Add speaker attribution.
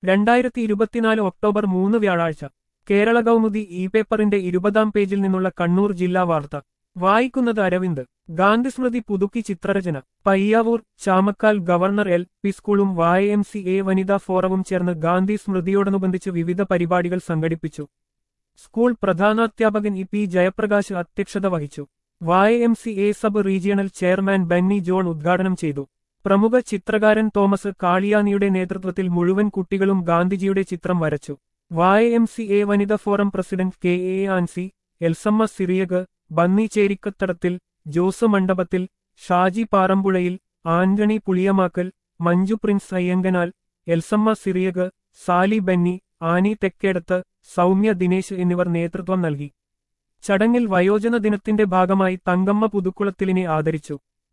Speaker 1: രണ്ടായിരത്തി ഇരുപത്തിനാല് ഒക്ടോബർ മൂന്ന് വ്യാഴാഴ്ച കേരള കൗമുദി ഇ പേപ്പറിന്റെ ഇരുപതാം പേജിൽ നിന്നുള്ള കണ്ണൂർ ജില്ലാ വാർത്ത വായിക്കുന്നത് അരവിന്ദ് ഗാന്ധിസ്മൃതി പുതുക്കി ചിത്രരചന Payyavoor Chamakkal government L P സ്കൂളും വായ എം സി എ വനിതാ ഫോറവും ചേർന്ന് ഗാന്ധി സ്മൃതിയോടനുബന്ധിച്ച് വിവിധ പരിപാടികൾ സംഘടിപ്പിച്ചു സ്കൂൾ പ്രധാനാധ്യാപകൻ ഇ പി ജയപ്രകാശ് അധ്യക്ഷത വഹിച്ചു Y M C A sub regional chairman Benny John ഉദ്ഘാടനം ചെയ്തു പ്രമുഖ ചിത്രകാരൻ തോമസ് കാളിയാനിയുടെ നേതൃത്വത്തിൽ മുഴുവൻ കുട്ടികളും ഗാന്ധിജിയുടെ ചിത്രം വരച്ചു വായ എം സി എ വനിതാ forum president K A Ancy Elsamma Cyriac Benny Cherikkathadathil Jose Mandapathil Shaji Parampuzhayil Antony Puliyamakkal Manju Prince Ayyankanal Elsamma Cyriac Sally Benny Annie Thekkedath Soumya Dinesh എന്നിവർ നേതൃത്വം നൽകി ചടങ്ങിൽ വയോജന ദിനത്തിന്റെ ഭാഗമായി തങ്കമ്മ പുതുക്കുളത്തിലിനെ ആദരിച്ചു